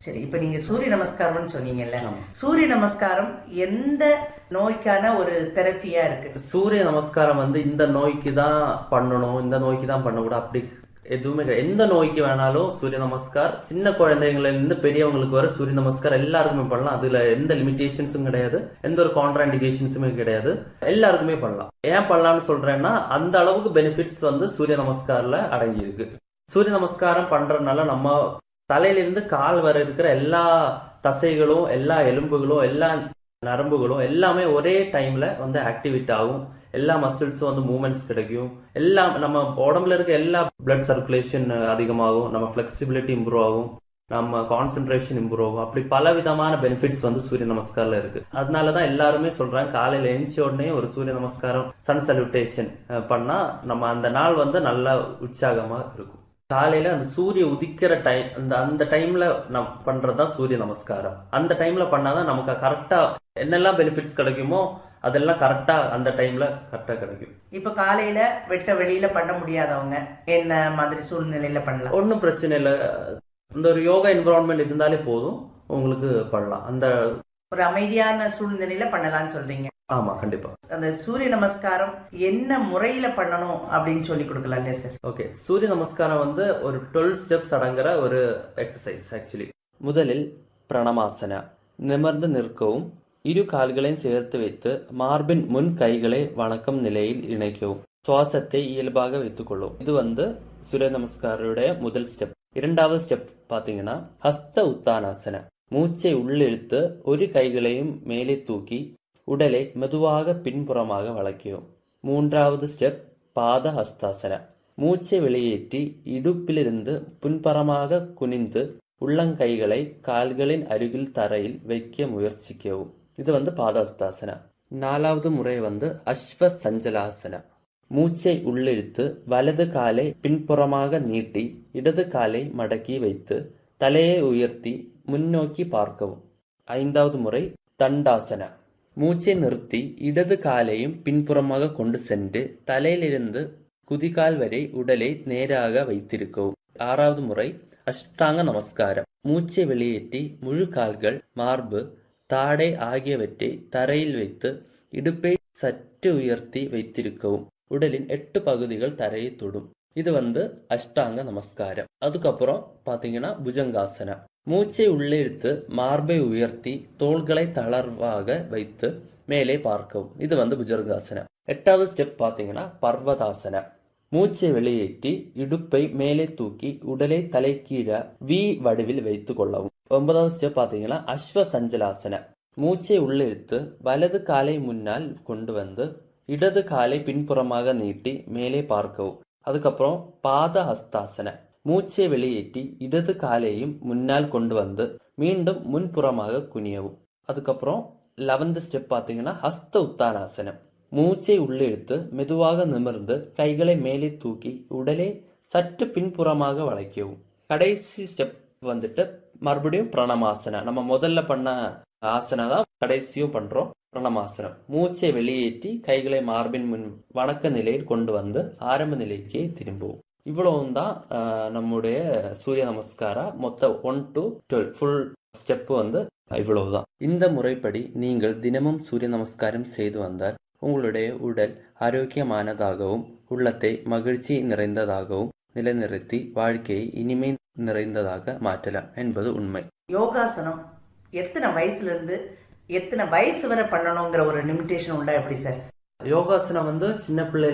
சரி இப்ப நீங்க சூரிய நமஸ்காரம்னு சொன்னீங்கல்ல ஆமா. சூரிய நமஸ்காரம் எந்த நோய்க்கான ஒரு தெரப்பியா இருக்கு சூரிய நமஸ்காரம் வந்து இந்த நோய்க்கு தான் பண்ணணும் இந்த நோய்க்கு தான் பண்ணக்கூடாது அப்படி எதுவுமே கிடையாது எந்த நோய்க்கு வேணாலும் சூரிய நமஸ்கார் சின்ன குழந்தைங்கள்ல இருந்து பெரியவங்களுக்கு வர சூரிய நமஸ்கார் எல்லாருக்குமே பண்ணலாம் அதுல எந்த லிமிடேஷன்ஸும் கிடையாது எந்த ஒரு கான்ட்ராண்டிகேஷன்ஸுமே கிடையாது எல்லாருக்குமே பண்ணலாம் ஏன் பண்ணலாம்னு சொல்றேன்னா அந்த அளவுக்கு பெனிஃபிட்ஸ் வந்து சூரிய நமஸ்கார்ல அடங்கி இருக்கு சூரிய நமஸ்காரம் பண்றதுனால நம்ம தலையில இருந்து கால் வரை இருக்கிற எல்லா தசைகளும் எல்லா எலும்புகளும் எல்லா நரம்புகளும் எல்லாமே ஒரே டைம்ல வந்து ஆக்டிவேட் ஆகும் எல்லா மசில்ஸும் வந்து மூமெண்ட்ஸ் கிடைக்கும் எல்லாம் நம்ம உடம்புல இருக்க எல்லா பிளட் சர்க்குலேஷன் அதிகமாகும் நம்ம ஃபிளெக்சிபிலிட்டி இம்ப்ரூவ் ஆகும் நம்ம கான்சென்ட்ரேஷன் இம்ப்ரூவ் ஆகும் அப்படி பல விதமான பெனிஃபிட்ஸ் வந்து சூரிய நமஸ்கார்ல இருக்கு அதனாலதான் எல்லாருமே சொல்றாங்க காலையில எழுந்த உடனே ஒரு சூரிய நமஸ்காரம் சன் சல்யூட்டேஷன் பண்ணா நம்ம அந்த நாள் வந்து நல்லா உற்சாகமா இருக்கும் காலையில அந்த சூரிய உதிக்கிற டைம் அந்த அந்த டைம்ல நம்ம பண்றதுதான் சூரிய நமஸ்காரம் அந்த டைம்ல பண்ணாதான் நமக்கு கரெக்டா என்னெல்லாம் பெனிஃபிட்ஸ் கிடைக்குமோ அதெல்லாம் கரெக்டா அந்த டைம்ல கரெக்டா கிடைக்கும் இப்ப காலையில வெட்ட வெளியில பண்ண முடியாதவங்க என்ன மாதிரி சூழ்நிலையில பண்ணலாம் ஒன்றும் பிரச்சனை இல்லை இந்த ஒரு யோகா என்விரான்மெண்ட் இருந்தாலே போதும் உங்களுக்கு பண்ணலாம் அந்த ஒரு அமைதியான சூழ்நிலையில பண்ணலாம்னு சொல்றீங்க ஆமா கண்டிப்பா அந்த சூரிய நமஸ்காரம் என்ன முறையில பண்ணணும் அப்படின்னு சொல்லி கொடுக்கலாம் இல்லையா சார் ஓகே சூரிய நமஸ்காரம் வந்து ஒரு டுவெல் ஸ்டெப்ஸ் அடங்குற ஒரு எக்ஸசைஸ் ஆக்சுவலி முதலில் பிரணமாசனா நிமிர்ந்து நிற்கவும் இரு கால்களையும் சேர்த்து வைத்து மார்பின் முன் கைகளை வணக்கம் நிலையில் இணைக்கவும் சுவாசத்தை இயல்பாக வைத்துக் கொள்ளும் இது வந்து சூரிய நமஸ்காரோடைய முதல் ஸ்டெப் இரண்டாவது ஸ்டெப் பாத்தீங்கன்னா ஹஸ்த உத்தானாசன மூச்சை உள்ளிழுத்து ஒரு கைகளையும் மேலே தூக்கி உடலை மெதுவாக பின்புறமாக வளைக்கவும் மூன்றாவது ஸ்டெப் பாத ஹஸ்தாசன மூச்சை வெளியேற்றி இடுப்பிலிருந்து பின்புறமாக குனிந்து உள்ளங்கைகளை கால்களின் அருகில் தரையில் வைக்க முயற்சிக்கவும் இது வந்து பாதஹஸ்தாசன நாலாவது முறை வந்து அஸ்வ சஞ்சலாசன மூச்சை உள்ளிழுத்து வலது காலை பின்புறமாக நீட்டி இடது காலை மடக்கி வைத்து தலையை உயர்த்தி முன்னோக்கி பார்க்கவும் ஐந்தாவது முறை தண்டாசன மூச்சை நிறுத்தி இடது காலையும் பின்புறமாக கொண்டு சென்று தலையிலிருந்து குதிகால் வரை உடலை நேராக வைத்திருக்கவும் ஆறாவது முறை அஷ்டாங்க நமஸ்காரம் மூச்சை வெளியேற்றி முழு கால்கள் மார்பு தாடை ஆகியவற்றை தரையில் வைத்து இடுப்பை சற்று உயர்த்தி வைத்திருக்கவும் உடலின் எட்டு பகுதிகள் தரையை தொடும் இது வந்து அஷ்டாங்க நமஸ்காரம் அதுக்கப்புறம் பாத்தீங்கன்னா புஜங்காசனா மூச்சை உள்ளே இழுத்து மார்பை உயர்த்தி தோள்களை தளர்வாக வைத்து மேலே பார்க்கவும் இது வந்து புஜங்காசனா எட்டாவது ஸ்டெப் பாத்தீங்கன்னா பர்வதாசனா மூச்சை வெளியேற்றி இடுப்பை மேலே தூக்கி உடலை தலைக்கீழ வி வடிவில் வைத்துக் கொள்ளவும் ஒன்பதாவது ஸ்டெப் பாத்தீங்கன்னா அஸ்வ சஞ்சலாசன மூச்சை உள்ளிழுத்து வலது காலை முன்னால் கொண்டு வந்து இடது காலை பின்புறமாக நீட்டி மேலே பார்க்கவும் அதுக்கப்புறம் பாத ஹஸ்தாசன மூச்சை வெளியேற்றி இடது காலையும் முன்னால் கொண்டு வந்து மீண்டும் முன்புறமாக குனியவும் அதுக்கப்புறம் லெவன்த் ஸ்டெப் பாத்தீங்கன்னா ஹஸ்த உத்தானாசனம் மூச்சை உள்ளிழுத்து மெதுவாக நிமிர்ந்து கைகளை மேலே தூக்கி உடலை சற்று பின்புறமாக வளைக்கவும் கடைசி ஸ்டெப் வந்துட்டு மறுபடியும் பிரணமாசனம் நம்ம முதல்ல பண்ண ஆசனா தான் கடைசியும் பண்றோம் பிரணமாசனம் மூச்சை வெளியேற்றி கைகளை மார்பின் முன் வணக்க நிலையில் கொண்டு வந்து ஆரம்ப நிலைக்கே திரும்புவோம் இவ்வளவும் தான் நம்முடைய சூரிய நமஸ்காரா மொத்த one to twelve full step வந்து இவ்வளவுதான் இந்த முறைப்படி நீங்கள் தினமும் சூரிய நமஸ்காரம் செய்து வந்தால் உங்களுடைய உடல் ஆரோக்கியமானதாகவும் உள்ளத்தை மகிழ்ச்சி நிறைந்ததாகவும் நிலைநிறுத்தி வாழ்க்கையை இனிமை நிறைந்ததாக மாற்றலாம் என்பது உண்மை யோகாசனம் எத்தனை வயசுல இருந்து எத்தனை வயசு வரை பண்ணணுங்கிற ஒரு லிமிடேஷன் உண்டா எப்படி சார் யோகாசனம் வந்து சின்ன பிள்ளை